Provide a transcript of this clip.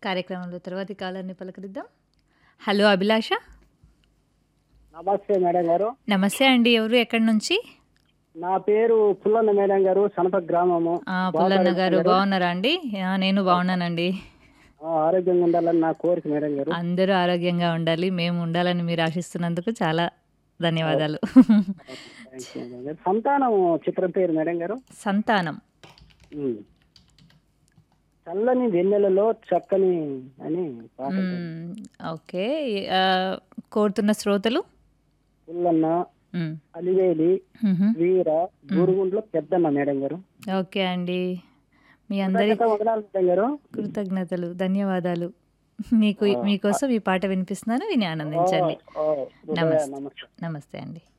కార్యక్రమంలో తర్వాతి కాలర్ని పలకరిద్దాం హలో అభిలాష నమస్తే మేడం గారు నమస్తే అండి ఎవరు ఎక్కడి నుంచి నా పేరు పుల్లన్న మేడం గారు సనప గ్రామము ఆ, పుల్లన్న గారు బాగున్నారా అండి ఆ, నేను బాగున్నానండి ఆ, ఆరోగ్యంగా ఉండాలని నా కోరిక మేడం గారు అందరూ ఆరోగ్యంగా ఉండాలి మేము ఉండాలని మీరు ఆశిస్తున్నందుకు చాలా ధన్యవాదాలు థాంక్స్ మేడం గారు. సంతానం చిత్రం పేరు మేడం గారు సంతానం ఉమ్. చల్లని వెన్నెలలో చక్కని అని పాట మ్మ్. ఓకే ఆ, కోరుతున్న శ్రోతలు పుల్లన్న మ్మ్. అలివేలి మ్హూ. వీర గురుగుండ్లో పెద్దన్న మేడం గారు ఓకే అండి మీ అందరి కృతజ్ఞత వందనాలు మేడం గారు కృతజ్ఞతలు ధన్యవాదాలు మీకు మీకోసం ఈ పాట వినిపిస్తున్నాను విని ఆనందించండి ఓ, హృదయ నమస్తే నమస్కారం నమస్తే అండి